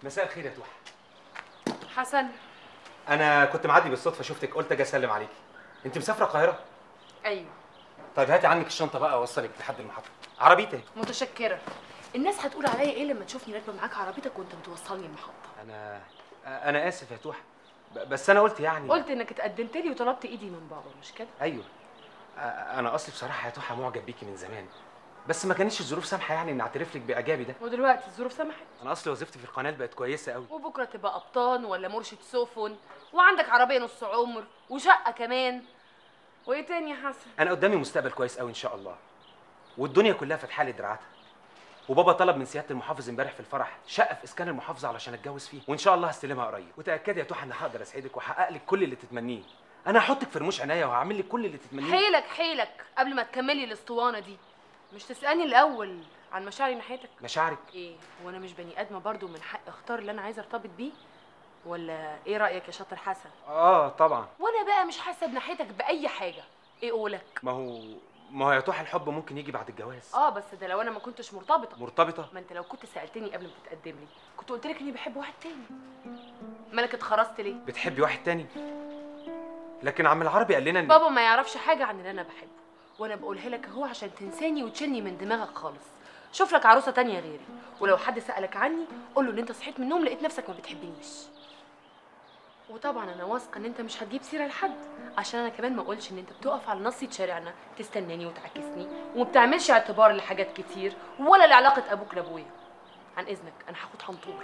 مساء الخير يا توحة حسن انا كنت معدي بالصدفه شفتك قلت اجي اسلم عليكي انت مسافره القاهره ايوه طيب هاتي عنك الشنطه بقى اوصلك لحد المحطه عربيتي متشكره الناس هتقول عليا ايه لما تشوفني راكبه معاك عربيتك وانت بتوصلني المحطه انا انا اسف يا توحة ب- بس انا قلت يعني قلت انك اتقدمت لي وطلبت ايدي من بابا مش كده ايوه أ- انا اصلي بصراحه يا توحة معجب بيكي من زمان بس ما كانتش الظروف سامحه يعني ان اعترف لك باعجابي ده ودلوقتي الظروف سمحت انا اصلي وظيفتي في القناه بقت كويسه قوي وبكره تبقى قبطان ولا مرشد سفن وعندك عربيه نص عمر وشقه كمان وايه تاني يا حسن انا قدامي مستقبل كويس قوي ان شاء الله والدنيا كلها فاتحه لي دراعاتها وبابا طلب من سياده المحافظ امبارح في الفرح شقه في اسكان المحافظه علشان اتجوز فيه وان شاء الله هستلمها قريب وتاكدي يا توحة ان هقدر اسعدك واحقق لك كل اللي تتمنيه انا هحطك في رموش عينيا وهعمل لك كل اللي تتمنيه حيلك حيلك قبل ما تكملي الاسطوانه دي مش تسالني الاول عن مشاعري ناحيتك مشاعرك ايه وانا مش بني ادمه برضو من حق اختار اللي انا عايزه ارتبط بيه ولا ايه رايك يا شاطر حسن اه طبعا وانا بقى مش حاسه بناحيتك باي حاجه ايه قولك ما هو ما هو يا توحة الحب ممكن يجي بعد الجواز اه بس ده لو انا ما كنتش مرتبطه مرتبطه ما انت لو كنت سالتني قبل ما تتقدم لي كنت قلت لك اني بحب واحد تاني مالك اتخرجت ليه بتحبي واحد تاني لكن عم العربي قال لنا ان بابا ما يعرفش حاجه عن اللي انا بحبه وانا بقولها لك اهو عشان تنساني وتشيلني من دماغك خالص شوف لك عروسه تانية غيري ولو حد سالك عني قول له ان انت صحيت من النوم لقيت نفسك ما بتحبنيش وطبعا انا واثقه ان انت مش هتجيب سيره لحد عشان انا كمان ما اقولش ان انت بتقف على نصية شارعنا تستناني وتعاكسني وما بتعملش اعتبار لحاجات كتير ولا لعلاقه ابوك لابويا عن اذنك انا هاخد حنطور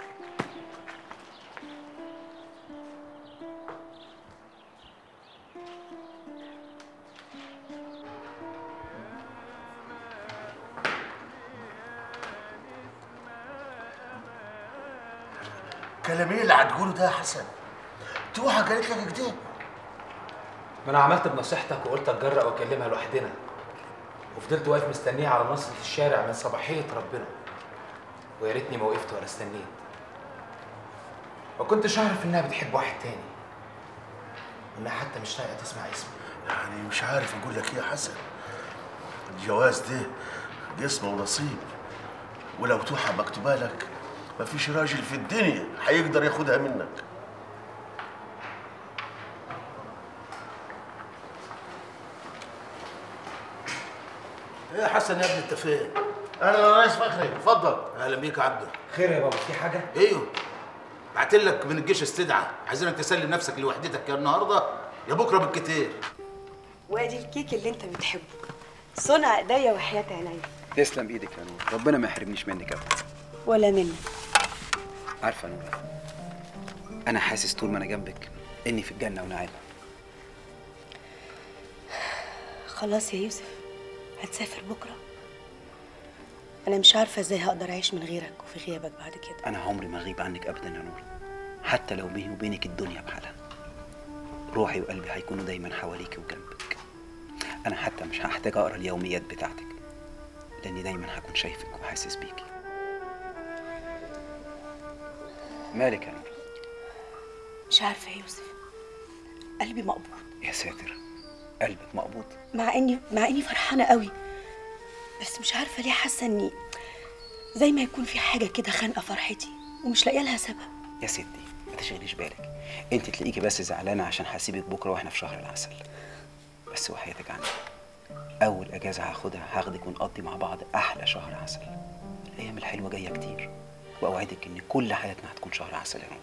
كلام ايه اللي هتقوله ده يا حسن؟ توحة قالت لك كده ما انا عملت بنصيحتك وقلت اتجرأ واكلمها لوحدنا وفضلت واقف مستنيها على نصرة الشارع من صباحية ربنا ويا ريتني ما وقفت ولا استنيت ما كنتش اعرف انها بتحب واحد تاني وانها حتى مش طايقه تسمع اسمي يعني مش عارف اقول لك ايه يا حسن الجواز ده قسمة ونصيب ولو توحة مكتوبة لك مفيش راجل في الدنيا هيقدر ياخدها منك ايه يا حسن يا ابني انت فين؟ انا يا ريس فخري اتفضل اهلا بيك يا عبده خير يا بابا في حاجه ايوه بعت لك من الجيش استدعاء عايزينك تسلم نفسك لوحدتك يا النهارده يا بكره بالكتير وادي الكيك اللي انت بتحبه صنع ايديا وحياة عينيا تسلم ايدك يا نور ربنا ما يحرمنيش منك ابدا ولا منك عارفه يا نور انا حاسس طول ما انا جنبك اني في الجنه ونعيمه خلاص يا يوسف هتسافر بكره انا مش عارفه ازاي هقدر اعيش من غيرك وفي غيابك بعد كده انا عمري ما اغيب عنك ابدا يا نور حتى لو بيني وبينك الدنيا بحالها روحي وقلبي هيكونوا دايما حواليك وجنبك انا حتى مش هحتاج اقرا اليوميات بتاعتك لاني دايما هكون شايفك وحاسس بيكي مالك يا نور مش عارفه يا يوسف قلبي مقبوض يا ساتر قلبك مقبوض مع اني مع اني فرحانه قوي بس مش عارفه ليه حاسه اني زي ما يكون في حاجه كده خانقه فرحتي ومش لاقيه لها سبب يا ستي ما تشغليش بالك انت تلاقيكي بس زعلانه عشان هسيبك بكره واحنا في شهر العسل بس وحياتك عني اول اجازه هاخدها هاخدك ونقضي مع بعض احلى شهر عسل الايام الحلوه جايه كتير واوعدك ان كل حياتنا هتكون شهر عسل يا نور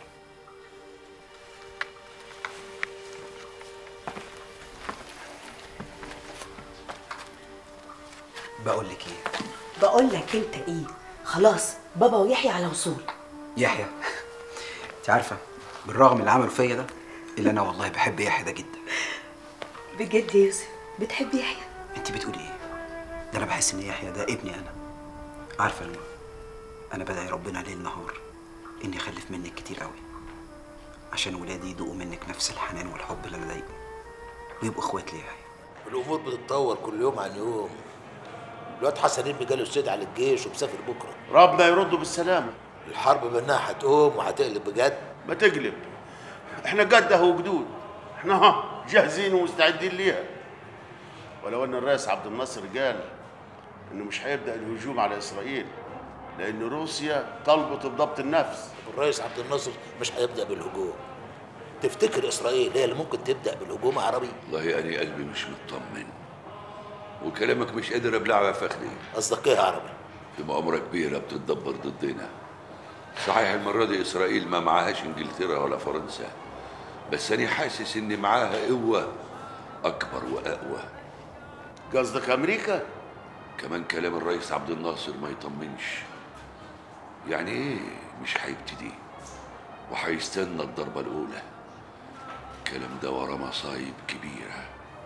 بقول لك ايه بقول لك انت ايه خلاص بابا ويحيى على وصول يحيى انت عارفه بالرغم من اللي عمله فيا ده الا انا والله بحب يحيى ده جدا بجد يا يوسف بتحب يحيى انت بتقولي ايه ده انا بحس ان يحيى ده ابني انا عارفه يا نور انا بدعي ربنا ليل نهار اني اخلف منك كتير قوي عشان ولادي يدوقوا منك نفس الحنان والحب اللي انا ضايقه ويبقوا اخوات ليا الامور بتتطور كل يوم عن يوم الواد حسن ابني جاله استدعاء للجيش ومسافر بكره ربنا يرده بالسلامة الحرب بينها هتقوم وهتقلب بجد ما تقلب احنا قده وجدود احنا ها جاهزين ومستعدين ليها ولو ان الرئيس عبد الناصر قال انه مش هيبدا الهجوم على اسرائيل لان روسيا طلبت بضبط النفس الرئيس عبد الناصر مش هيبدا بالهجوم تفتكر اسرائيل هي اللي ممكن تبدا بالهجوم عربي والله أنا قلبي مش مطمن وكلامك مش قادر أبلعه يا فخري قصدك ايه يا عربي في مؤامرة كبيرة بتتدبر ضدنا صحيح المرة دي إسرائيل ما معاهاش إنجلترا ولا فرنسا بس أنا حاسس إن معاها قوة أكبر وأقوى قصدك امريكا كمان كلام الرئيس عبد الناصر ما يطمنش يعني ايه مش هيبتدي وهيستنى الضربة الأولى الكلام ده ورا مصايب كبيرة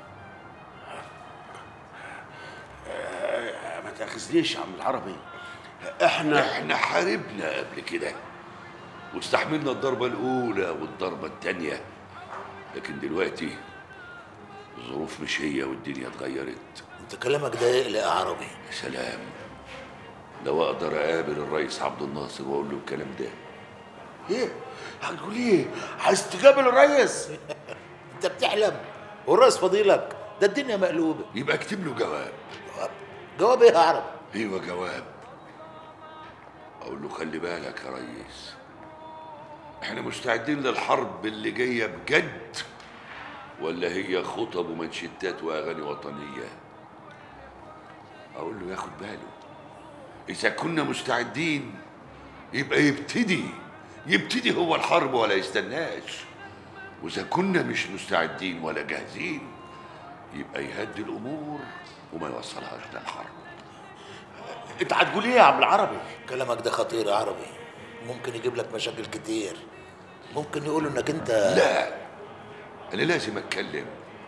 ما تاخذنيش يا عم العربي احنا احنا حاربنا قبل كده واستحملنا الضربة الأولى والضربة التانية لكن دلوقتي الظروف مش هي والدنيا اتغيرت انت كلامك ده يقلق يا عربي يا سلام لو اقدر اقابل الرئيس عبد الناصر واقول له الكلام ده ايه هتقول ايه عايز تقابل الريس انت بتحلم والرئيس فضيلك ده الدنيا مقلوبه يبقى اكتب له جواب جواب جواب ايه يا عربي ايوه جواب اقول له خلي بالك يا ريس احنا مستعدين للحرب اللي جايه بجد ولا هي خطب ومنشتات واغاني وطنيه اقول له ياخد باله اذا كنا مستعدين يبقى يبتدي يبتدي هو الحرب ولا يستناش واذا كنا مش مستعدين ولا جاهزين يبقى يهدي الامور وما يوصلهاش للحرب انت هتقول ايه يا عم العربي كلامك ده خطير يا عربي ممكن يجيب لك مشاكل كتير ممكن يقولوا انك انت لا انا لازم اتكلم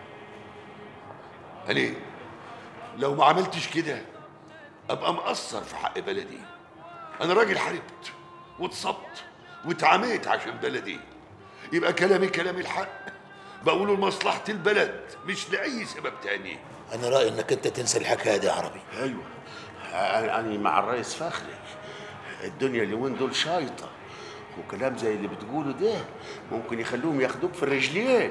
انا لو ما عملتش كده ابقى مقصر في حق بلدي انا راجل حاربت واتصبت واتعميت عشان بلدي يبقى كلامي كلام الحق بقوله لمصلحة البلد مش لأي سبب تاني انا رايي انك انت تنسى الحكايه دي يا عربي ايوه انا مع الرئيس فخري الدنيا اليومين دول شايطه وكلام زي اللي بتقوله ده ممكن يخلوهم ياخدوك في الرجلين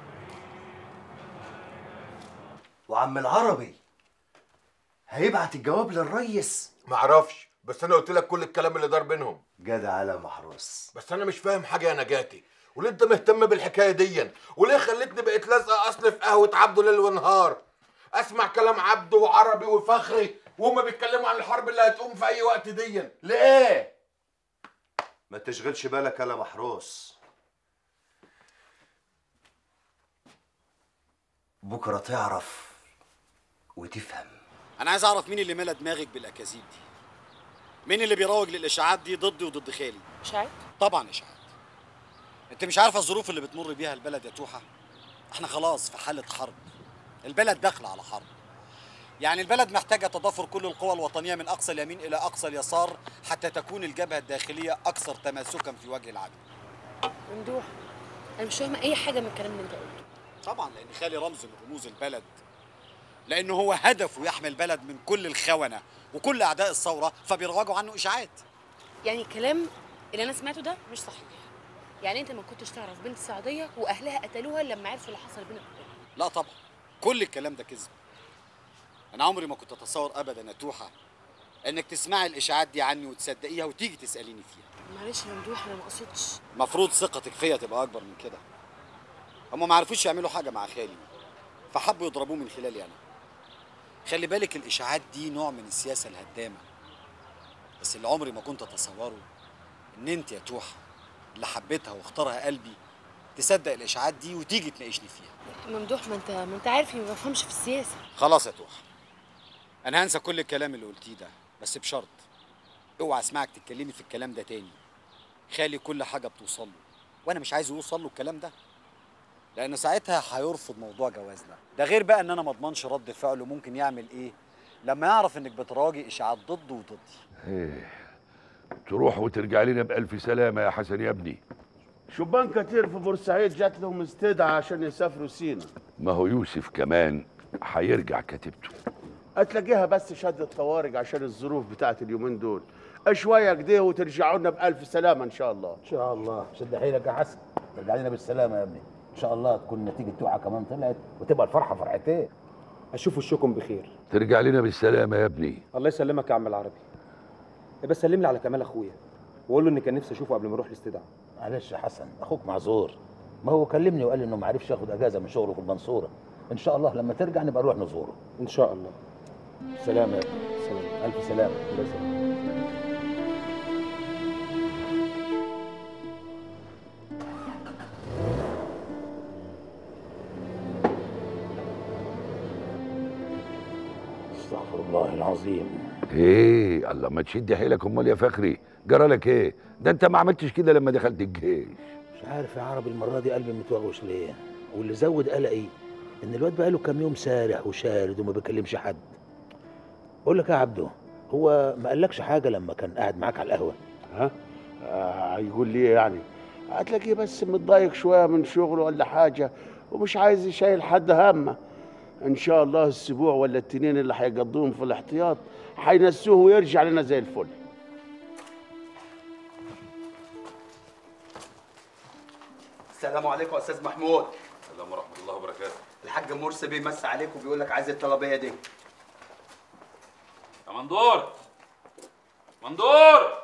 وعم العربي هيبعت الجواب للريس معرفش بس انا قلت لك كل الكلام اللي دار بينهم جدع على محروس بس انا مش فاهم حاجه يا نجاتي وليه انت مهتم بالحكايه دي وليه خلتني بقيت لازقه اصل في قهوه عبده ليل ونهار اسمع كلام عبده وعربي وفخري وهما بيتكلموا عن الحرب اللي هتقوم في اي وقت دي ليه ما تشغلش بالك يا محروس بكره تعرف وتفهم انا عايز اعرف مين اللي ملا دماغك بالاكاذيب دي مين اللي بيروج للاشاعات دي ضدي وضد خالي اشاعات طبعا اشاعات انت مش عارفه الظروف اللي بتمر بيها البلد يا توحه احنا خلاص في حاله حرب البلد داخله على حرب يعني البلد محتاجه تضافر كل القوى الوطنيه من اقصى اليمين الى اقصى اليسار حتى تكون الجبهه الداخليه اكثر تماسكا في وجه العدو ممدوح انا مش فاهمه اي حاجه من الكلام اللي انت قلته طبعا لان خالي رمز من رموز البلد لانه هو هدفه يحمي البلد من كل الخونه وكل اعداء الثوره فبيروجوا عنه اشاعات يعني الكلام اللي انا سمعته ده مش صحيح يعني انت ما كنتش تعرف بنت سعوديه واهلها قتلوها لما عرفوا اللي حصل بينك وبينها لا طبعا كل الكلام ده كذب انا عمري ما كنت اتصور ابدا يا توحه انك تسمعي الاشاعات دي عني وتصدقيها وتيجي تساليني فيها معلش يا ممدوح انا ما اقصدش مفروض ثقتك فيا تبقى اكبر من كده هم ما عرفوش يعملوا حاجه مع خالي فحبوا يضربوه من خلالي انا خلي بالك الاشاعات دي نوع من السياسه الهدامه بس اللي عمري ما كنت اتصوره ان انت يا توحه اللي حبيتها واختارها قلبي تصدق الاشاعات دي وتيجي تناقشني فيها ممدوح ما انت ما انت عارف اني ما بفهمش في السياسه خلاص يا توحه انا هنسى كل الكلام اللي قلتيه ده بس بشرط اوعى اسمعك تتكلمي في الكلام ده تاني خالي كل حاجه بتوصل له وانا مش عايز يوصل له الكلام ده لان ساعتها هيرفض موضوع جوازنا ده غير بقى ان انا ما اضمنش رد فعله ممكن يعمل ايه لما يعرف انك بتراجي اشاعات ضده وضدي ايه تروح وترجع لنا بألف سلامة يا حسن يا ابني شبان كتير في بورسعيد جات لهم استدعاء عشان يسافروا سينا ما هو يوسف كمان هيرجع كتيبته هتلاقيها بس شهادة طوارئ عشان الظروف بتاعت اليومين دول شوية كده وترجعوا لنا بألف سلامة إن شاء الله ان شاء الله شد حيلك يا حسن ترجع لنا بالسلامه يا ابني ان شاء الله تكون نتيجه توعه كمان طلعت وتبقى الفرحه فرحتين اشوف وشكم بخير ترجع لنا بالسلامة يا ابني الله يسلمك يا عم العربي بس سلم لي على كمال اخويا وقول له اني كان نفسي اشوفه قبل ما اروح الاستدعاء معلش يا حسن اخوك معذور ما هو كلمني وقال لي انه ما عرفش ياخد اجازه من شغله في المنصوره ان شاء الله لما ترجع نبقى نروح نزوره ان شاء الله سلام يا ابني سلام الف سلامه الله يسلمك. استغفر الله العظيم ايه الله ما تشد حيلك امال يا فخري جرى لك ايه ده انت ما عملتش كده لما دخلت الجيش مش عارف يا عربي المره دي قلبي متوغوش ليه واللي زود قلقي ان الواد بقاله كام يوم سارح وشارد وما بيكلمش حد اقول لك يا عبده هو ما قالكش حاجه لما كان قاعد معاك على القهوه ها آه هيقول لي إيه يعني هتلاقيه بس متضايق شويه من شغله ولا حاجه ومش عايز يشيل حد همه ان شاء الله الاسبوع ولا التنين اللي هيقضوهم في الاحتياط هينسوه ويرجع لنا زي الفل السلام عليكم يا استاذ محمود السلام ورحمه الله وبركاته الحاج مرسي بيمسي عليك وبيقول لك عايز الطلبيه دي يا مندور مندور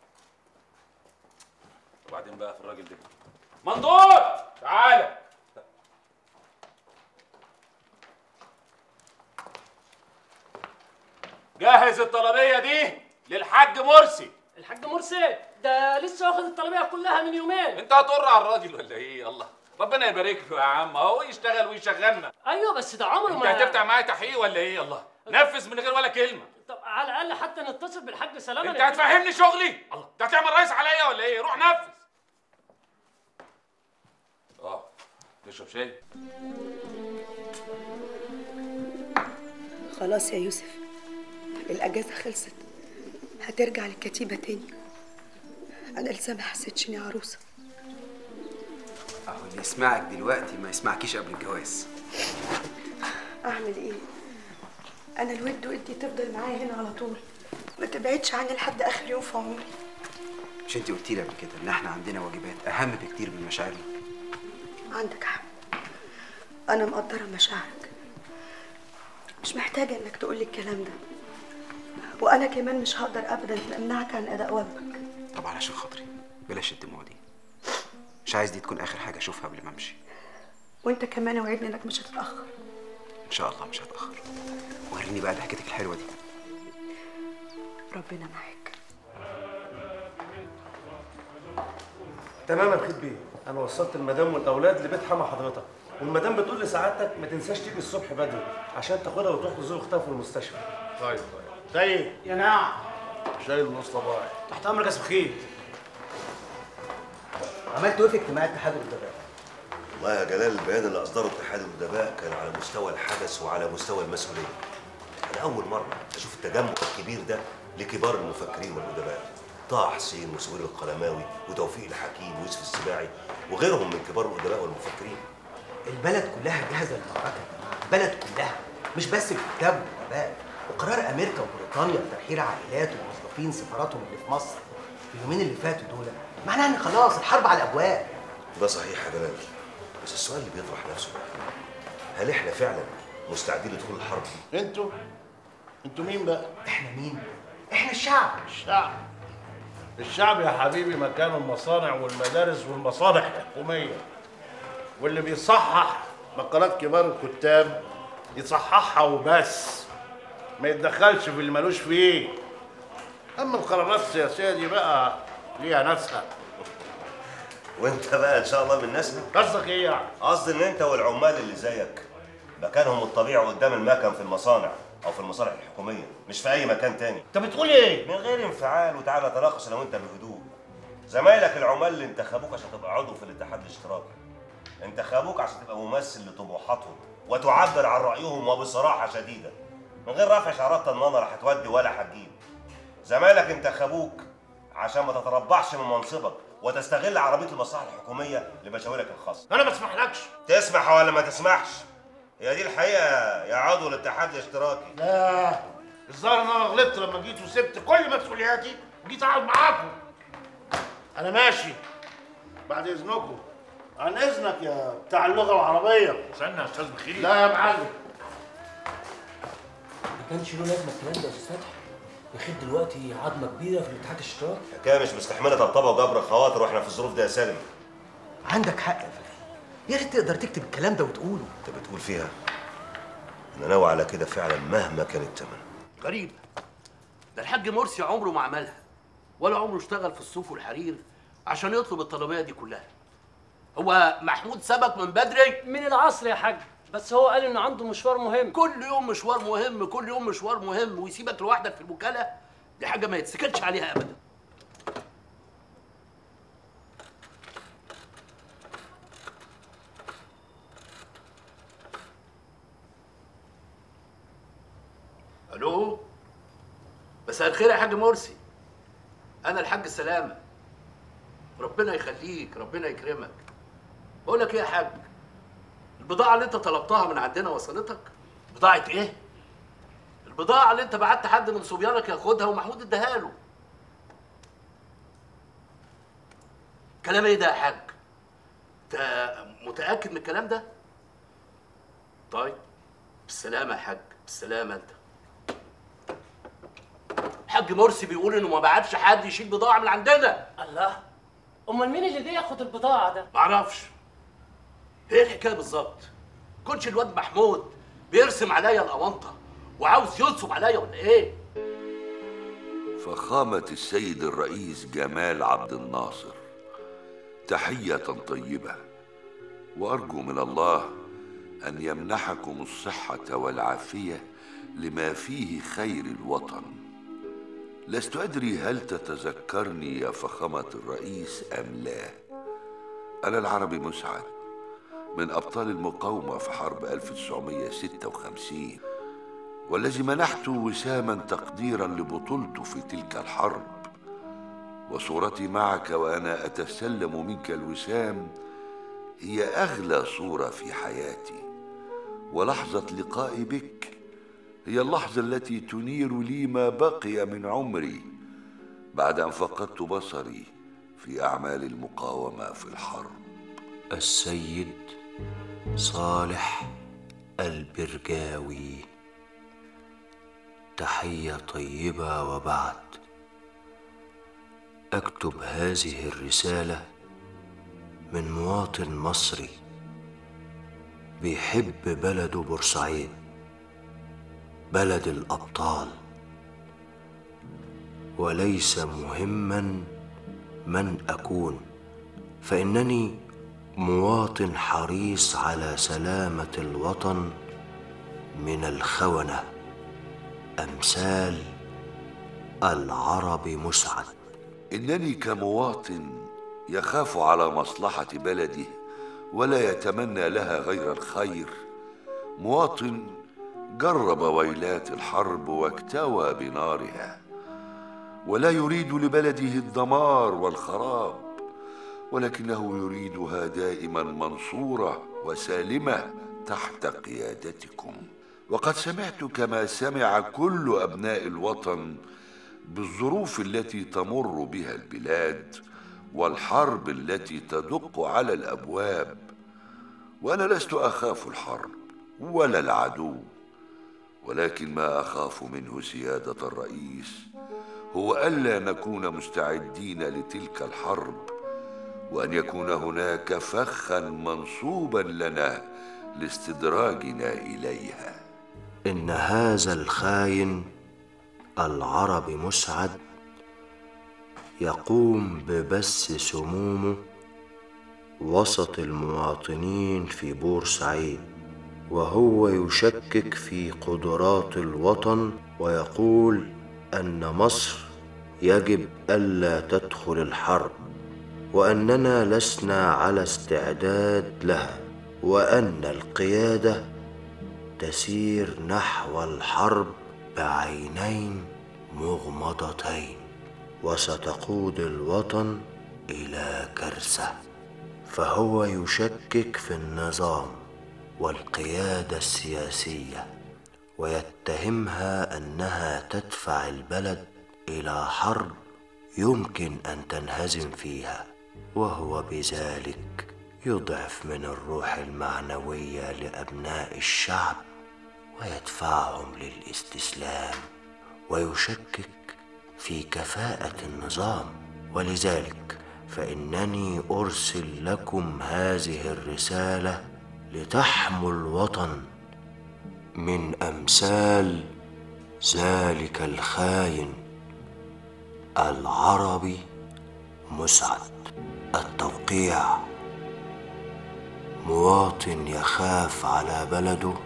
وبعدين بقى في الراجل ده مندور تعالى جهز الطلبيه دي للحاج مرسي الحاج مرسي ده لسه واخد الطلبيه كلها من يومين انت هتقر على الراجل ولا ايه الله ربنا يبارك له يا عم اهو يشتغل ويشغلنا ايوه بس ده عمره انت ما هتفتح معايا تحقيق ولا ايه الله نفذ من غير ولا كلمه طب على الاقل حتى نتصل بالحاج سلامه انت هتفهمني شغلي الله انت هتعمل رئيس عليا ولا ايه روح نفذ اه تشرب شاي خلاص يا يوسف الأجازة خلصت هترجع للكتيبة تاني أنا لسه ما حسيتش إني عروسة اهو اللي يسمعك دلوقتي ما يسمعكيش قبل الجواز أعمل إيه؟ أنا الود ودي تفضل معايا هنا على طول ما تبعدش عني لحد آخر يوم في عمري مش انت قلتي لي قبل كده ان احنا عندنا واجبات اهم بكتير من مشاعرنا عندك حق أنا مقدرة مشاعرك مش محتاجة إنك تقولي الكلام ده وأنا كمان مش هقدر أبدا أمنعك عن أداء واجبك طب علشان خاطري بلاش الدموع دي مش عايز دي تكون اخر حاجه اشوفها قبل ما امشي وأنت كمان وعدني إنك مش هتتأخر ان شاء الله مش هتاخر وريني بقى ضحكتك الحلوه دي ربنا معاك تمام يا بخيت بيه انا وصلت المدام والاولاد لبيت حما حضرتك والمدام بتقول لسعادتك ما تنساش تيجي الصبح بدري عشان تاخدها وتروح تزور اختها في المستشفى طيب طيب طيب يا نعم شايل نص طباعي تحت امرك يا بخيت عملت ايه في اجتماع اتحاد الادباء؟ والله يا جلال البيان اللي اصدره اتحاد الادباء كان على مستوى الحدث وعلى مستوى المسؤوليه. انا اول مره اشوف التجمع الكبير ده لكبار المفكرين والادباء. طه حسين وسهير القلماوي وتوفيق الحكيم ويوسف السباعي وغيرهم من كبار الادباء والمفكرين. البلد كلها جاهزه للمعركه البلد كلها مش بس الكتاب والادباء وقرار امريكا وبريطانيا بترحيل عائلات وموظفين سفاراتهم اللي في مصر في اليومين اللي فاتوا دول معناها ان خلاص الحرب على الابواب ده صحيح يا جلال بس السؤال اللي بيطرح نفسه بقى هل احنا فعلا مستعدين لدخول الحرب دي؟ انتوا انتوا مين بقى؟ احنا مين؟ احنا الشعب الشعب الشعب يا حبيبي مكان المصانع والمدارس والمصالح الحكومية واللي بيصحح مقالات كبار الكتاب يصححها وبس ما يتدخلش في اللي ملوش فيه اما القرارات السياسية دي بقى ليها ناسها وانت بقى ان شاء الله من الناس قصدك ايه يعني؟ قصدي ان انت والعمال اللي زيك مكانهم الطبيعي قدام المكن في المصانع او في المصالح الحكوميه مش في اي مكان تاني انت بتقول ايه من غير انفعال وتعالى تناقش انا وانت بهدوء زمايلك العمال اللي انتخبوك عشان تبقى عضو في الاتحاد الاشتراكي انتخبوك عشان تبقى ممثل لطموحاتهم وتعبر عن رايهم وبصراحه شديده من غير رفع شعارات طنانه لا هتودي ولا هتجيب زمايلك انتخبوك عشان ما تتربعش من منصبك وتستغل عربيه المصلحه الحكوميه لمشاويرك الخاصه انا ما اسمحلكش تسمح ولا ما تسمحش هي دي الحقيقه يا عضو الاتحاد الاشتراكي لا الظاهر ان انا غلطت لما جيت وسبت كل مسؤولياتي وجيت اقعد معاكم انا ماشي بعد اذنكم عن اذنك يا بتاع اللغه العربيه استنى يا استاذ بخير لا يا معلم ما كانش له لازمه الكلام ده يا استاذ فتحي يخد دلوقتي عظمه كبيره في الاتحاد الاشتراكي حكايه مش مستحمله طبطبه وجبر خواطر واحنا في الظروف دي يا سالم عندك حق يا فتحي يا ريت تقدر تكتب الكلام ده وتقوله انت بتقول فيها انا ناوي على كده فعلا مهما كان الثمن غريب ده الحاج مرسي عمره ما عملها ولا عمره اشتغل في الصوف والحرير عشان يطلب الطلبيه دي كلها هو محمود سبق من بدري من العصر يا حاج بس هو قال انه عنده مشوار مهم كل يوم مشوار مهم كل يوم مشوار مهم ويسيبك لوحدك في الوكاله دي حاجه ما يتسكتش عليها ابدا الو مساء الخير يا حاج مرسي انا الحاج سلامه ربنا يخليك ربنا يكرمك بقول لك ايه يا حاج البضاعه اللي انت طلبتها من عندنا وصلتك بضاعه ايه البضاعه اللي انت بعت حد من صبيانك ياخدها ومحمود اداها له كلام ايه ده يا حاج انت متاكد من الكلام ده طيب بالسلامه يا حاج بالسلامه انت الحاج مرسي بيقول انه ما بعتش حد يشيل بضاعه من عندنا الله امال مين اللي جه ياخد البضاعه ده معرفش ايه الحكايه بالظبط كنش الواد محمود بيرسم عليا الاونطه وعاوز ينصب عليا ولا ايه فخامة السيد الرئيس جمال عبد الناصر تحية طيبة وأرجو من الله أن يمنحكم الصحة والعافية لما فيه خير الوطن لست أدري هل تتذكرني يا فخامة الرئيس أم لا أنا العربي مسعد من أبطال المقاومة في حرب 1956 والذي منحت وساما تقديرا لبطولته في تلك الحرب وصورتي معك وأنا أتسلم منك الوسام هي أغلى صورة في حياتي ولحظة لقائي بك هي اللحظة التي تنير لي ما بقي من عمري بعد أن فقدت بصري في أعمال المقاومة في الحرب السيد صالح البرجاوي تحية طيبة وبعد أكتب هذه الرسالة من مواطن مصري بيحب بلده بورسعيد بلد الأبطال وليس مهما من أكون فإنني مواطن حريص على سلامة الوطن من الخونة أمثال العرب مسعد إنني كمواطن يخاف على مصلحة بلده ولا يتمنى لها غير الخير مواطن جرب ويلات الحرب واكتوى بنارها ولا يريد لبلده الدمار والخراب ولكنه يريدها دائما منصوره وسالمه تحت قيادتكم وقد سمعت كما سمع كل ابناء الوطن بالظروف التي تمر بها البلاد والحرب التي تدق على الابواب وانا لست اخاف الحرب ولا العدو ولكن ما اخاف منه سياده الرئيس هو الا نكون مستعدين لتلك الحرب وان يكون هناك فخا منصوبا لنا لاستدراجنا اليها إن هذا الخاين العرب مسعد يقوم ببث سمومه وسط المواطنين في بورسعيد وهو يشكك في قدرات الوطن ويقول ان مصر يجب الا تدخل الحرب واننا لسنا على استعداد لها وان القياده تسير نحو الحرب بعينين مغمضتين وستقود الوطن الى كارثه فهو يشكك في النظام والقياده السياسيه ويتهمها انها تدفع البلد الى حرب يمكن ان تنهزم فيها وهو بذلك يضعف من الروح المعنويه لابناء الشعب ويدفعهم للاستسلام ويشكك في كفاءة النظام ولذلك فإنني أرسل لكم هذه الرسالة لتحموا الوطن من أمثال ذلك الخاين العربي مسعد التوقيع مواطن يخاف على بلده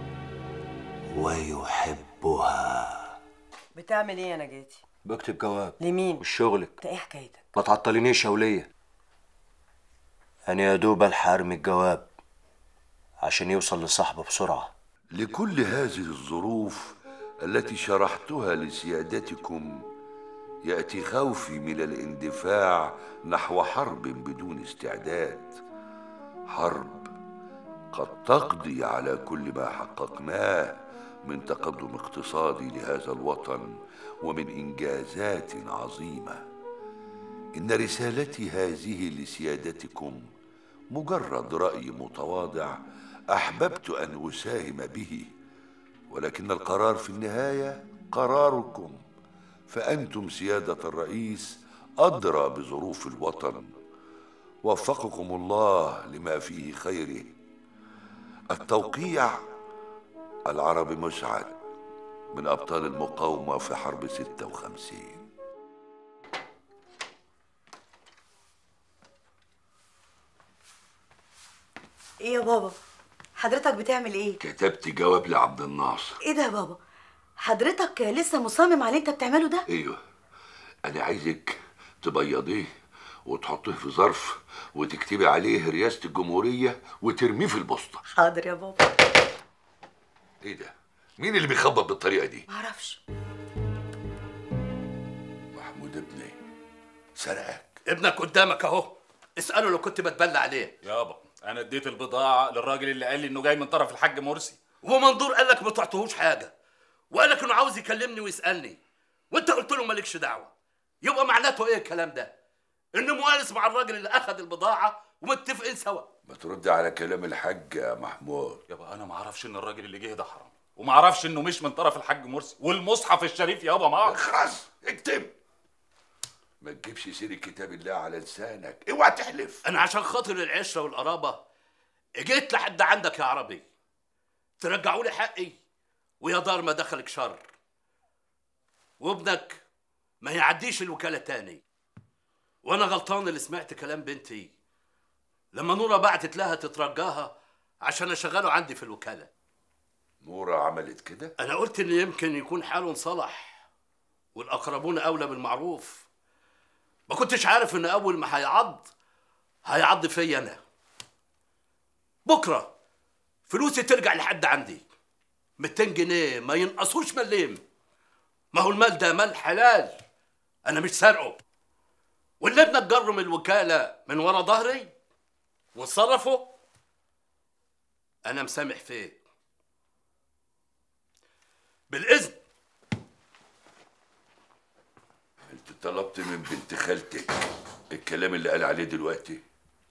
ويحبها بتعمل ايه يا نجاتي؟ بكتب جواب لمين؟ وشغلك انت ايه حكايتك؟ ما تعطلينيش يا ولية أنا يا دوب ألحق أرمي الجواب عشان يوصل لصاحبه بسرعة لكل هذه الظروف التي شرحتها لسيادتكم ياتي خوفي من الاندفاع نحو حرب بدون استعداد حرب قد تقضي على كل ما حققناه من تقدم اقتصادي لهذا الوطن ومن انجازات عظيمه ان رسالتي هذه لسيادتكم مجرد راي متواضع احببت ان اساهم به ولكن القرار في النهايه قراركم فانتم سياده الرئيس ادرى بظروف الوطن وفقكم الله لما فيه خيره التوقيع العربي مسعد من ابطال المقاومه في حرب 56 ايه يا بابا حضرتك بتعمل ايه كتبت جواب لعبد الناصر ايه ده يا بابا حضرتك لسه مصمم على اللي انت بتعمله ده ايوه انا عايزك تبيضيه وتحطيه في ظرف وتكتبي عليه رئاسه الجمهوريه وترميه في البوسطه حاضر يا بابا ايه ده مين اللي بيخبط بالطريقه دي معرفش محمود ابني سرقك ابنك قدامك اهو اساله لو كنت بتبلى عليه يابا انا اديت البضاعه للراجل اللي قال لي انه جاي من طرف الحاج مرسي ومنظور قال لك ما تعطيهوش حاجه وقال لك انه عاوز يكلمني ويسالني وانت قلت له مالكش دعوه يبقى معناته ايه الكلام ده انه موالس مع الراجل اللي اخذ البضاعه ومتفقين سوا ما ترد على كلام الحاج يا محمود يابا انا ما اعرفش ان الراجل اللي جه ده حرام وما اعرفش انه مش من طرف الحاج مرسي والمصحف الشريف يابا ما خلاص اكتب ما تجيبش سير كتاب الله على لسانك اوعى تحلف انا عشان خاطر العشره والقرابه جيت لحد عندك يا عربي ترجعوا لي حقي ويا دار ما دخلك شر وابنك ما يعديش الوكاله تاني وانا غلطان اللي سمعت كلام بنتي لما نورة بعتت لها تترجاها عشان اشغله عندي في الوكاله نورة عملت كده انا قلت ان يمكن يكون حاله انصلح والاقربون اولى بالمعروف ما كنتش عارف ان اول ما هيعض هيعض فيا انا بكره فلوسي ترجع لحد عندي 200 جنيه ما ينقصوش مليم ما هو المال ده مال حلال انا مش سارقه واللي ابنك جره من الوكاله من ورا ظهري وصرفه انا مسامح فيه بالاذن انت طلبت من بنت خالتك الكلام اللي قال عليه دلوقتي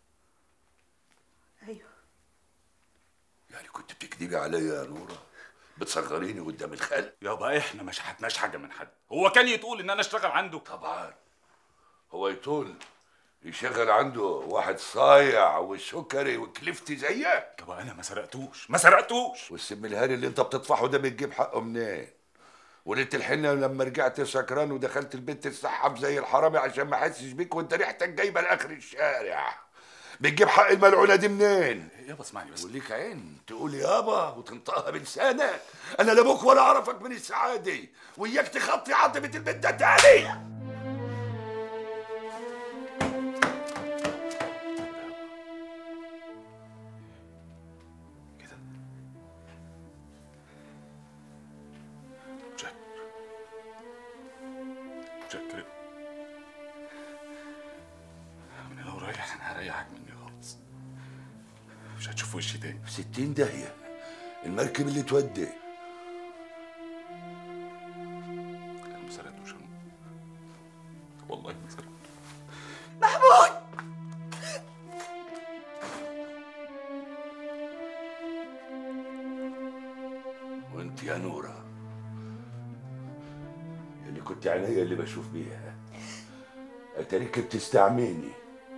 ايوه يعني كنت بتكذبي عليا يا نورة بتصغريني قدام الخلق يابا احنا ما شحتناش حاجه من حد هو كان يطول ان انا اشتغل عنده طبعا هو يطول يشغل عنده واحد صايع وسكري وكلفتي زيك يابا انا ما سرقتوش ما سرقتوش والسم الهاري اللي انت بتطفحه ده بتجيب حقه منين وليله الحنه لما رجعت سكران ودخلت البيت تتسحب زي الحرامي عشان ما احسش بيك وانت ريحتك جايبه لاخر الشارع بتجيب حق الملعونه دي منين يابا اسمعني بس وليك عين تقول يابا وتنطقها بلسانك انا لا ابوك ولا اعرفك من السعاده وياك تخطي عظمه البيت ده تاني متشكر من لو رايح انا هريحك مني خالص مش هتشوف وشي تاني في ستين داهيه المركب اللي تودي انا ما سرقتوش أنا. والله ما سرقت محمود وانت يا نورة كنت عينيا اللي بشوف بيها اتاريك بتستعميني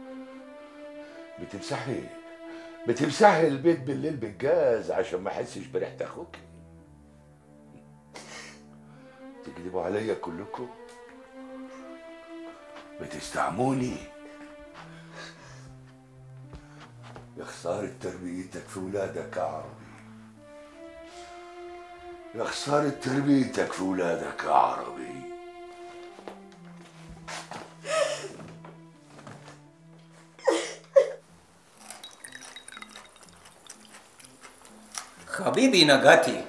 بتمسحي بتمسحي البيت بالليل بالجاز عشان ما احسش بريحه اخوك تكذبوا عليا كلكم بتستعموني يا خسارة تربيتك في ولادك يا عربي يا خسارة تربيتك في ولادك يا عربي حبيبي نجاتي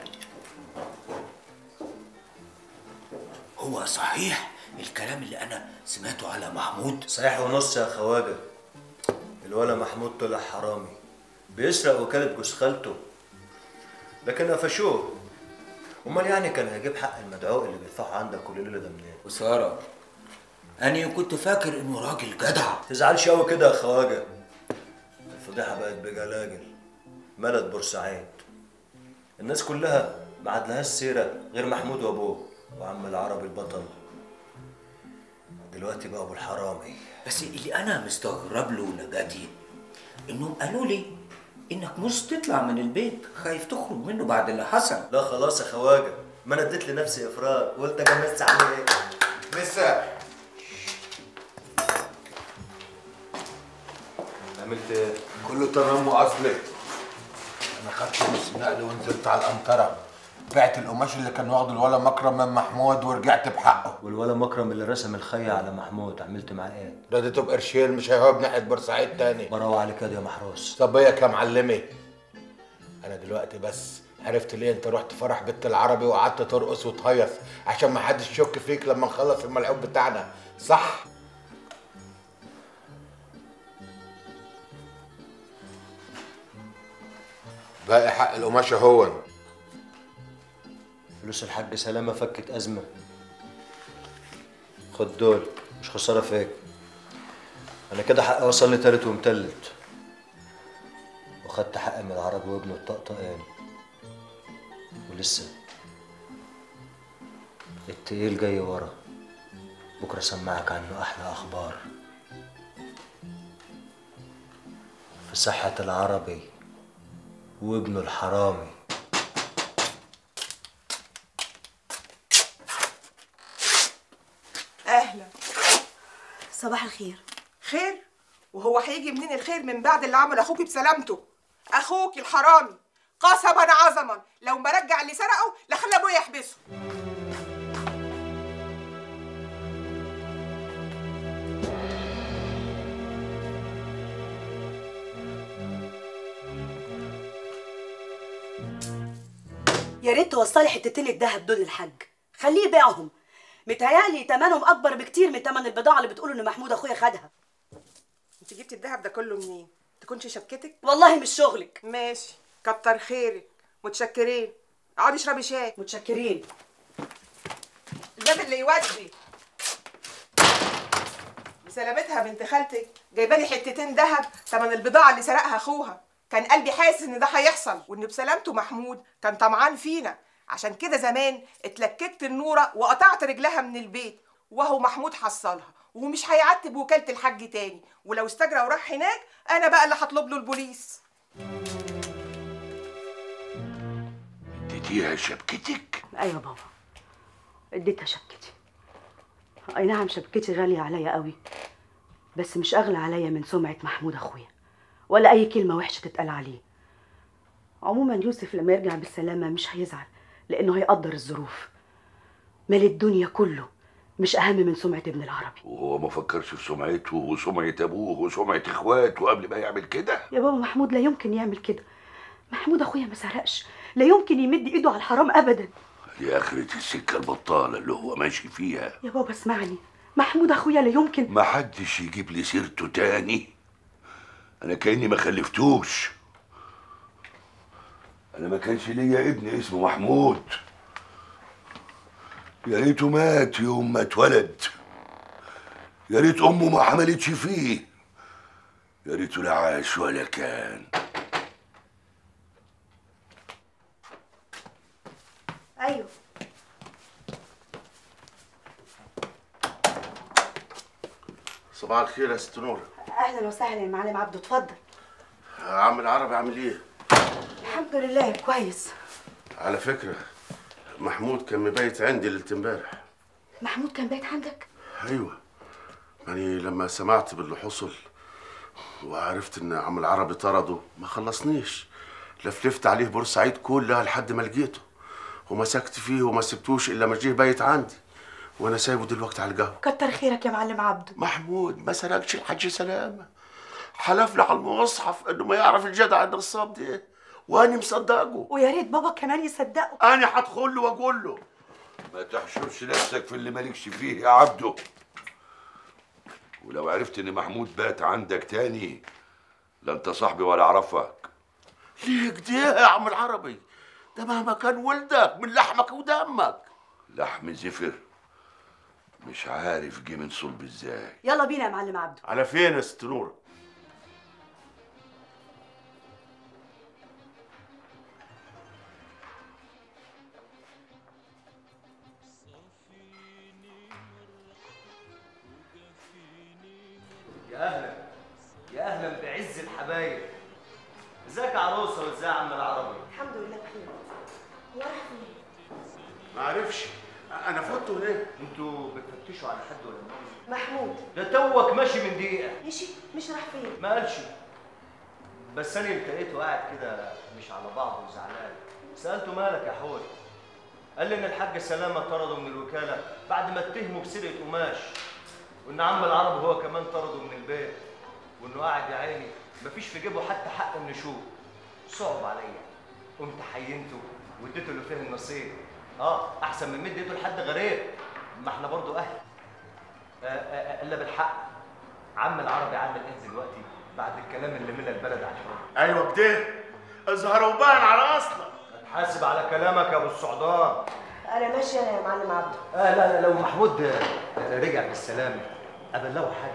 هو صحيح الكلام اللي انا سمعته على محمود صحيح ونص يا خواجه الولا محمود طلع حرامي بيسرق وكالة جوز خالته لكن قفشوه امال يعني كان هيجيب حق المدعو اللي بيدفعه عندك كل ليله ده منين؟ وسارة انا كنت فاكر انه راجل جدع تزعلش قوي كده يا خواجه الفضيحه بقت بجلاجل ملت بورسعيد الناس كلها ما عادلهاش سيره غير محمود وابوه وعم العربي البطل دلوقتي بقى ابو الحرامي بس اللي انا مستغرب له نجاتي انهم قالوا لي انك مش تطلع من البيت خايف تخرج منه بعد اللي حصل لا خلاص يا خواجه ما انا اديت لنفسي افراج قلت اجمس عليه مسا عملت ايه؟ كله تمام واصلي انا خدت نص نقل ونزلت على القنطره بعت القماش اللي كان واخده الولا مكرم من محمود ورجعت بحقه والولا مكرم اللي رسم الخية على محمود عملت معاه ايه؟ رديته بقرشين مش هيهوب ناحيه بورسعيد تاني براوة عليك يا محروس صبيك يا معلمي انا دلوقتي بس عرفت ليه انت رحت فرح بنت العربي وقعدت ترقص وتهيص عشان ما حدش يشك فيك لما نخلص الملعوب بتاعنا صح باقي حق القماشه هو فلوس الحاج سلامة فكت أزمة خد دول مش خسارة فيك أنا كده حقي وصل لي تالت ومتلت وخدت حقي من العربي وابنه الطقطقان ولسه التقيل جاي ورا بكرة سمعك عنه أحلى أخبار في صحة العربي وابنه الحرامي اهلا صباح الخير خير وهو هيجي منين الخير من بعد اللي عمل اخوكي بسلامته اخوك الحرامي قسما عظما لو ما رجع اللي سرقه لخلى ابويا يحبسه يا ريت توصلي حتتين الدهب دول للحاج خليه يبيعهم متهيألي تمنهم اكبر بكتير من تمن البضاعه اللي بتقولوا ان محمود اخويا خدها انت جبتي الذهب ده كله منين تكونش شبكتك والله مش شغلك ماشي كتر خيرك متشكرين اقعدي اشربي شاي متشكرين الباب اللي يودي بسلامتها بنت خالتك جايبالي حتتين ذهب تمن البضاعه اللي سرقها اخوها كان قلبي حاسس ان ده هيحصل وان بسلامته محمود كان طمعان فينا عشان كده زمان اتلككت النوره وقطعت رجلها من البيت وهو محمود حصلها ومش هيعتب وكاله الحاج تاني ولو استجرى وراح هناك انا بقى اللي هطلب له البوليس اديتيها شبكتك ايوه بابا اديتها شبكتي اي نعم شبكتي غاليه عليا قوي بس مش اغلى عليا من سمعه محمود اخويا ولا اي كلمه وحشه تتقال عليه عموما يوسف لما يرجع بالسلامه مش هيزعل لانه هيقدر الظروف مال الدنيا كله مش اهم من سمعه ابن العربي وهو ما فكرش في سمعته وسمعة أبوه وسمعة إخواته قبل ما يعمل كده يا بابا محمود لا يمكن يعمل كده محمود اخويا ما سرقش لا يمكن يمد ايده على الحرام ابدا دي آخرة السكة البطالة اللي هو ماشي فيها يا بابا اسمعني محمود اخويا لا يمكن ما حدش يجيب لي سيرته تاني أنا كأني ما خلفتوش أنا ما كانش ليا ابن اسمه محمود يا ريته مات يوم ما اتولد يا ريت أمه ما حملتش فيه يا ريته لا عاش ولا كان ايوه صباح الخير يا ست نور اهلا وسهلا يا معلم عبده اتفضل عم العربي عامل ايه الحمد لله كويس على فكره محمود كان مبيت عندي ليله امبارح محمود كان بايت عندك ايوه يعني لما سمعت باللي حصل وعرفت ان عم العربي طرده ما خلصنيش لفلفت عليه بورسعيد كلها لحد ما لقيته ومسكت فيه وما سبتوش الا ما جه بايت عندي وانا سايبه دلوقتي على القهوه كتر خيرك يا معلم عبده محمود ما سرقش الحاج سلامه حلف لي على المصحف انه ما يعرف الجدع النصاب ده وانا مصدقه ويا ريت بابا كمان يصدقه انا هدخل له واقول له ما تحشرش نفسك في اللي مالكش فيه يا عبده ولو عرفت ان محمود بات عندك تاني لا انت صاحبي ولا اعرفك ليه كده يا عم العربي ده مهما كان ولدك من لحمك ودمك لحم زفر مش عارف جه من صلب ازاي يلا بينا يا معلم عبده على فين يا ست نور يا اهلا يا اهلا بعز الحبايب ازيك يا عروسه وازاي يا عم العربي الحمد لله بخير هو راح فين ما عرفش انا فوت هناك انتوا بتفتشوا على حد ولا مين؟ محمود ده توك ماشي من دقيقه مشي مش راح فين ما قالش بس انا لقيته قاعد كده مش على بعضه وزعلان سالته مالك يا حوت قال لي ان الحاج سلامه طرده من الوكاله بعد ما اتهمه بسرقه قماش وان عم العرب هو كمان طرده من البيت وانه قاعد يا عيني مفيش في جيبه حتى حق النشوء صعب عليا قمت حينته واديته اللي فيه النصيب اه احسن من مد ايده لحد غريب ما احنا برضو اهل آه، آه، آه، الا بالحق عم العربي عامل ايه دلوقتي بعد الكلام اللي ملا البلد عشان ايوه كده اظهر وبان على اصلك حاسب على كلامك يا ابو السعدان انا ماشيه انا يا معلم عبده آه لا لا لو محمود آه، رجع بالسلامه ابلغه حاجه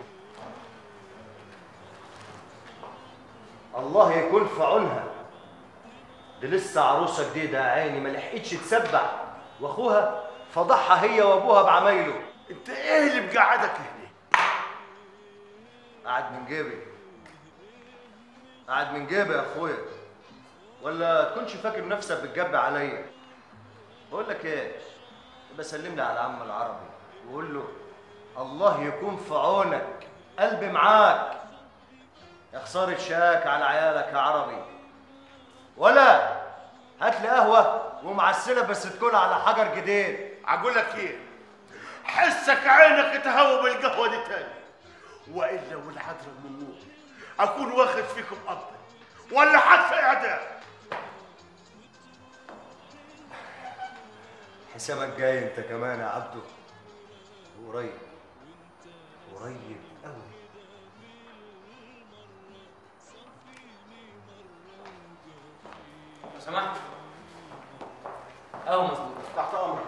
الله يكون في عونها دي لسه عروسه جديده يا عيني ما لحقتش تسبح واخوها فضحها هي وابوها بعمايله انت ايه اللي مقعدك هنا قاعد من جيبي قاعد من جيبي يا اخويا ولا تكونش فاكر نفسك بتجب عليا بقول لك ايه بسلم لي على عم العربي وقول له الله يكون في عونك قلبي معاك يا خسارة شاك على عيالك يا عربي ولا هات لي قهوة ومعسلة بس تكون على حجر جديد اقول لك ايه حسك عينك تهوى بالقهوه دي تاني والا والعذر من نور اكون واخد فيكم افضل ولا حد في اعدام حسابك جاي انت كمان يا عبده قريب قريب قوي لو سمحت اهو مظبوط تحت امرك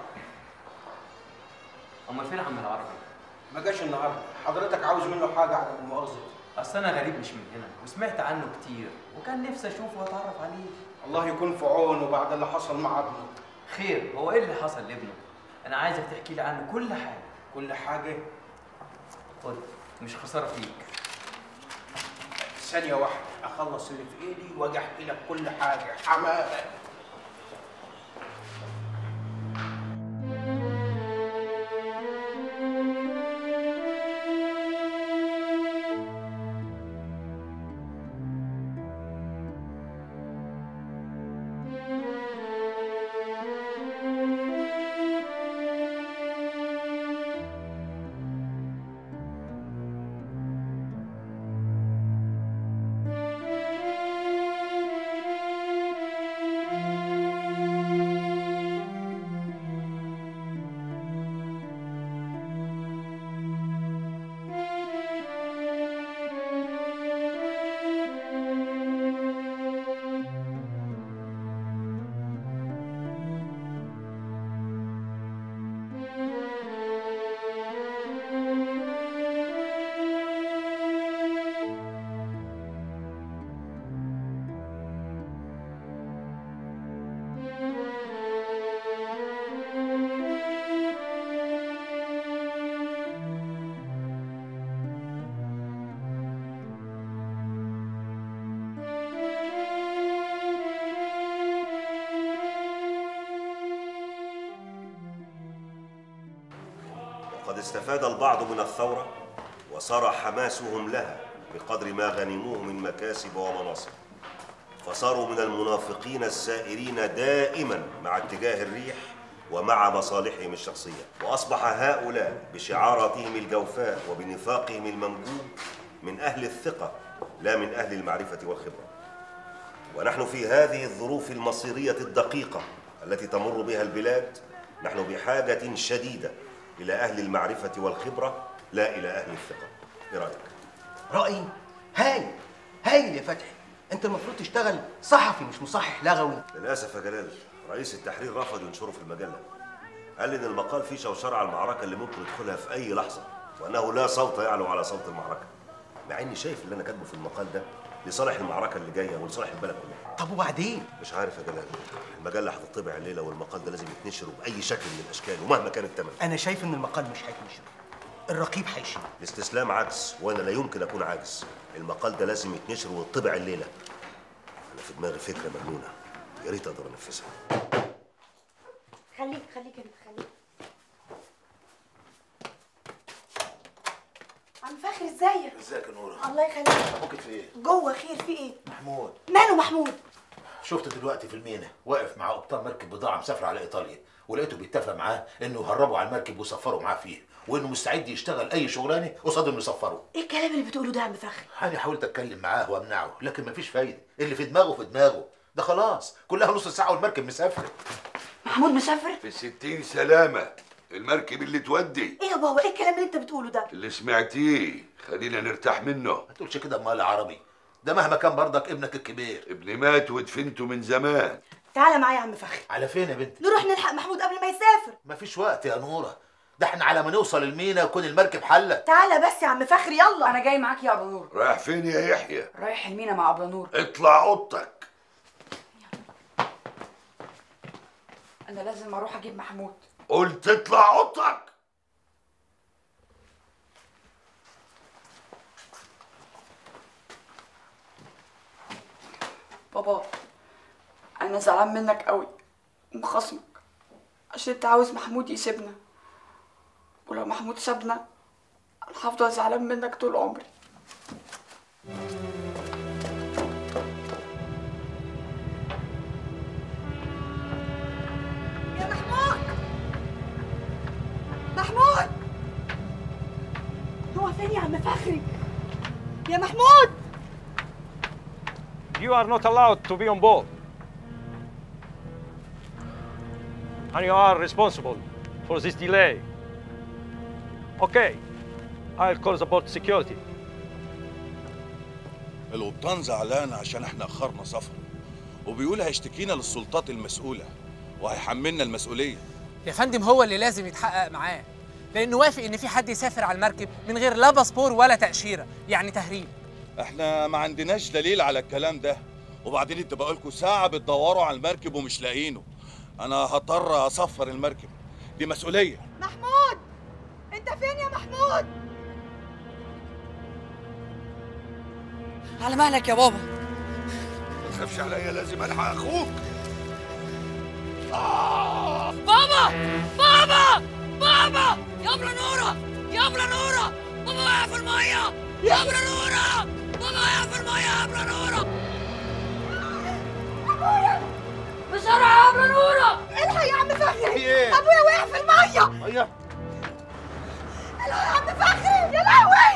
امال فين عم العربي ما جاش النهارده حضرتك عاوز منه حاجه على المؤاخذه اصل انا غريب مش من هنا وسمعت عنه كتير وكان نفسي اشوفه واتعرف عليه الله يكون في عونه بعد اللي حصل مع ابنه خير هو ايه اللي حصل لابنه انا عايزك تحكي لي عنه كل حاجه كل حاجه خد مش خساره فيك ثانيه واحده اخلص اللي في ايدي واجي احكي لك كل حاجه حماده وقد استفاد البعض من الثورة وصار حماسهم لها بقدر ما غنموه من مكاسب ومناصب فصاروا من المنافقين السائرين دائما مع اتجاه الريح ومع مصالحهم الشخصية وأصبح هؤلاء بشعاراتهم الجوفاء وبنفاقهم الممجود من أهل الثقة لا من أهل المعرفة والخبرة ونحن في هذه الظروف المصيرية الدقيقة التي تمر بها البلاد نحن بحاجة شديدة إلى أهل المعرفة والخبرة لا إلى أهل الثقة إيه رأيك؟ رأيي هايل هايل يا فتحي انت المفروض تشتغل صحفي مش مصحح لغوي للأسف يا جلال رئيس التحرير رفض ينشره في المجلة قال إن المقال فيه شوشرة على المعركة اللي ممكن يدخلها في أي لحظة وأنه لا صوت يعلو على صوت المعركة مع إني شايف اللي أنا كاتبه في المقال ده لصالح المعركة اللي جاية ولصالح البلد كلها طب وبعدين؟ مش عارف يا جلال المجلة هتطبع الليلة والمقال ده لازم يتنشر بأي شكل من الأشكال ومهما كان الثمن انا شايف ان المقال مش هيتنشر الرقيب هيشيل الاستسلام عجز وأنا لا يمكن أكون عاجز المقال ده لازم يتنشر ويطبع الليلة أنا في دماغي فكرة مجنونة يا ريت أقدر أنفذها خليك خليك انت خليك عم فخري ازيك ازيك يا نورة الله يخليك ممكن في ايه جوه خير في ايه محمود ماله محمود شفت دلوقتي في المينا واقف مع قبطان مركب بضاعه مسافره على ايطاليا ولقيته بيتفق معاه انه يهربوا على المركب ويسفروا معاه فيه وانه مستعد يشتغل اي شغلانه قصاد انه يسفره ايه الكلام اللي بتقوله ده يا عم فخري انا حاولت اتكلم معاه وامنعه لكن مفيش فايده اللي في دماغه في دماغه ده خلاص كلها نص ساعه والمركب مسافره محمود مسافر في ستين سلامة المركب اللي تودي ايه يا بابا ايه الكلام اللي انت بتقوله ده اللي سمعتيه خلينا نرتاح منه ما تقولش كده امال عربي ده مهما كان برضك ابنك الكبير ابني مات ودفنته من زمان تعالى معايا يا عم فخري على فين يا بنتي نروح نلحق محمود قبل ما يسافر مفيش وقت يا نوره ده احنا على ما نوصل المينا يكون المركب حلت تعالى بس يا عم فخري يلا انا جاي معاك يا ابو نور رايح فين يا يحيى رايح المينا مع ابو نور اطلع اوضتك انا لازم اروح اجيب محمود قلت اطلع اوضتك بابا انا زعلان منك قوي ومخاصمك عشان انت عاوز محمود يسيبنا ولو محمود سابنا انا هفضل زعلان منك طول عمري يا محمود محمود هو فين يا عم فخري يا محمود You are not allowed to be on board. And you are responsible for this delay. Okay, I'll call the port security. القبطان زعلان عشان احنا اخرنا سفر وبيقول هيشتكينا للسلطات المسؤولة وهيحملنا المسؤولية يا فندم هو اللي لازم يتحقق معاه لانه وافق ان في حد يسافر على المركب من غير لا باسبور ولا تاشيره يعني تهريب احنا ما عندناش دليل على الكلام ده وبعدين انت بقالكوا ساعة بتدوروا على المركب ومش لاقيينه انا هضطر اصفر المركب دي مسؤولية محمود انت فين يا محمود على مهلك يا بابا ما تخافش عليا لازم الحق اخوك بابا بابا بابا يا ابله نوره يا ابله نوره بابا وقع في الميه يا ابله نوره بابا وقع في الميه يا ابله نوره بسرعه يا ابله نوره الحق يا عم فخري ايه؟ ابويا وقع في الميه ايوه الحق يا عم فخري يا لهوي